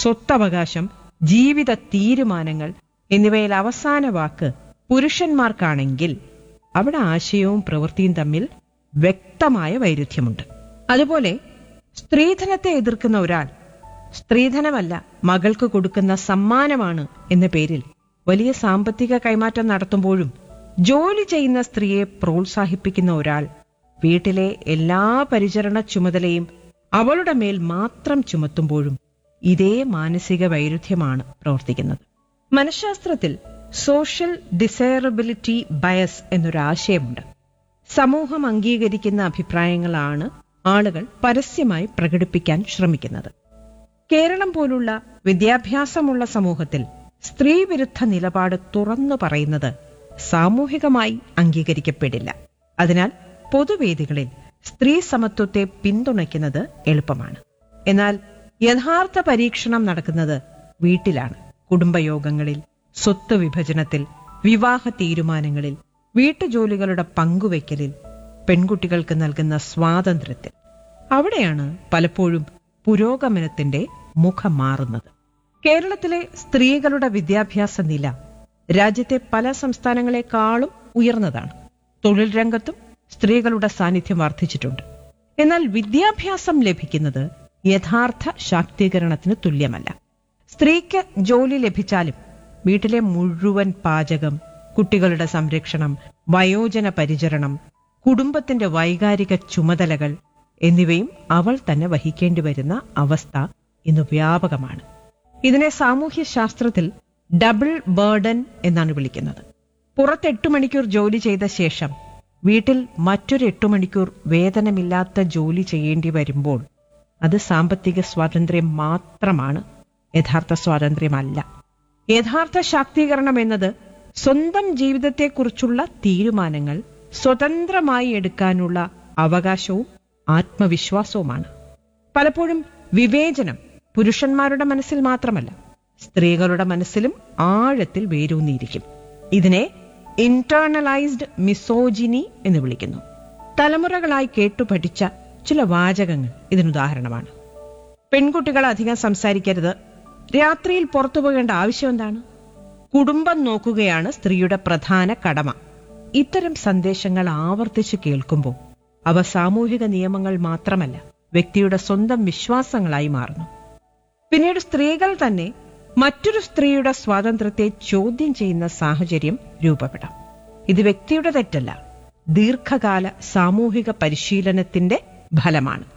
സ്വത്തവകാശം ജീവിത തീരുമാനങ്ങൾ എന്നിവയിൽ അവസാന വാക്ക് പുരുഷന്മാർക്കാണെങ്കിൽ അവിടെ ആശയവും പ്രവൃത്തിയും തമ്മിൽ വ്യക്തമായ വൈരുദ്ധ്യമുണ്ട് അതുപോലെ സ്ത്രീധനത്തെ എതിർക്കുന്ന ഒരാൾ സ്ത്രീധനമല്ല മകൾക്ക് കൊടുക്കുന്ന സമ്മാനമാണ് എന്ന പേരിൽ വലിയ സാമ്പത്തിക കൈമാറ്റം നടത്തുമ്പോഴും ജോലി ചെയ്യുന്ന സ്ത്രീയെ പ്രോത്സാഹിപ്പിക്കുന്ന ഒരാൾ വീട്ടിലെ എല്ലാ പരിചരണ ചുമതലയും അവളുടെ മേൽ മാത്രം ചുമത്തുമ്പോഴും ഇതേ മാനസിക വൈരുദ്ധ്യമാണ് പ്രവർത്തിക്കുന്നത് മനഃശാസ്ത്രത്തിൽ സോഷ്യൽ ഡിസൈറബിലിറ്റി ബയസ് എന്നൊരു ആശയമുണ്ട് സമൂഹം അംഗീകരിക്കുന്ന അഭിപ്രായങ്ങളാണ് ആളുകൾ പരസ്യമായി പ്രകടിപ്പിക്കാൻ ശ്രമിക്കുന്നത് കേരളം പോലുള്ള വിദ്യാഭ്യാസമുള്ള സമൂഹത്തിൽ സ്ത്രീവിരുദ്ധ നിലപാട് തുറന്നു പറയുന്നത് സാമൂഹികമായി അംഗീകരിക്കപ്പെടില്ല അതിനാൽ പൊതുവേദികളിൽ സ്ത്രീ സമത്വത്തെ പിന്തുണയ്ക്കുന്നത് എളുപ്പമാണ് എന്നാൽ യഥാർത്ഥ പരീക്ഷണം നടക്കുന്നത് വീട്ടിലാണ് കുടുംബയോഗങ്ങളിൽ സ്വത്ത് വിഭജനത്തിൽ വിവാഹ തീരുമാനങ്ങളിൽ വീട്ടുജോലികളുടെ പങ്കുവയ്ക്കലിൽ പെൺകുട്ടികൾക്ക് നൽകുന്ന സ്വാതന്ത്ര്യത്തിൽ അവിടെയാണ് പലപ്പോഴും പുരോഗമനത്തിന്റെ മുഖം മാറുന്നത് കേരളത്തിലെ സ്ത്രീകളുടെ വിദ്യാഭ്യാസ നില രാജ്യത്തെ പല സംസ്ഥാനങ്ങളെക്കാളും ഉയർന്നതാണ് തൊഴിൽ രംഗത്തും സ്ത്രീകളുടെ സാന്നിധ്യം വർദ്ധിച്ചിട്ടുണ്ട് എന്നാൽ വിദ്യാഭ്യാസം ലഭിക്കുന്നത് യഥാർത്ഥ ശാക്തീകരണത്തിന് തുല്യമല്ല സ്ത്രീക്ക് ജോലി ലഭിച്ചാലും വീട്ടിലെ മുഴുവൻ പാചകം കുട്ടികളുടെ സംരക്ഷണം വയോജന പരിചരണം കുടുംബത്തിന്റെ വൈകാരിക ചുമതലകൾ എന്നിവയും അവൾ തന്നെ വഹിക്കേണ്ടി വരുന്ന അവസ്ഥ ഇന്ന് വ്യാപകമാണ് ഇതിനെ സാമൂഹ്യ ശാസ്ത്രത്തിൽ ഡബിൾ ബേർഡൻ എന്നാണ് വിളിക്കുന്നത് പുറത്ത് എട്ട് മണിക്കൂർ ജോലി ചെയ്ത ശേഷം വീട്ടിൽ മറ്റൊരു എട്ടു മണിക്കൂർ വേതനമില്ലാത്ത ജോലി ചെയ്യേണ്ടി വരുമ്പോൾ അത് സാമ്പത്തിക സ്വാതന്ത്ര്യം മാത്രമാണ് യഥാർത്ഥ സ്വാതന്ത്ര്യമല്ല യഥാർത്ഥ ശാക്തീകരണം എന്നത് സ്വന്തം ജീവിതത്തെക്കുറിച്ചുള്ള തീരുമാനങ്ങൾ സ്വതന്ത്രമായി എടുക്കാനുള്ള അവകാശവും ആത്മവിശ്വാസവുമാണ് പലപ്പോഴും വിവേചനം പുരുഷന്മാരുടെ മനസ്സിൽ മാത്രമല്ല സ്ത്രീകളുടെ മനസ്സിലും ആഴത്തിൽ വേരൂന്നിയിരിക്കും ഇതിനെ ഇന്റേണലൈസ്ഡ് മിസോജിനി എന്ന് വിളിക്കുന്നു തലമുറകളായി കേട്ടുപഠിച്ച ചില വാചകങ്ങൾ ഇതിനുദാഹരണമാണ് പെൺകുട്ടികൾ അധികം സംസാരിക്കരുത് രാത്രിയിൽ പുറത്തു പോകേണ്ട ആവശ്യം എന്താണ് കുടുംബം നോക്കുകയാണ് സ്ത്രീയുടെ പ്രധാന കടമ ഇത്തരം സന്ദേശങ്ങൾ ആവർത്തിച്ച് കേൾക്കുമ്പോൾ അവ സാമൂഹിക നിയമങ്ങൾ മാത്രമല്ല വ്യക്തിയുടെ സ്വന്തം വിശ്വാസങ്ങളായി മാറുന്നു പിന്നീട് സ്ത്രീകൾ തന്നെ മറ്റൊരു സ്ത്രീയുടെ സ്വാതന്ത്ര്യത്തെ ചോദ്യം ചെയ്യുന്ന സാഹചര്യം രൂപപ്പെടാം ഇത് വ്യക്തിയുടെ തെറ്റല്ല ദീർഘകാല സാമൂഹിക പരിശീലനത്തിന്റെ ഫലമാണ്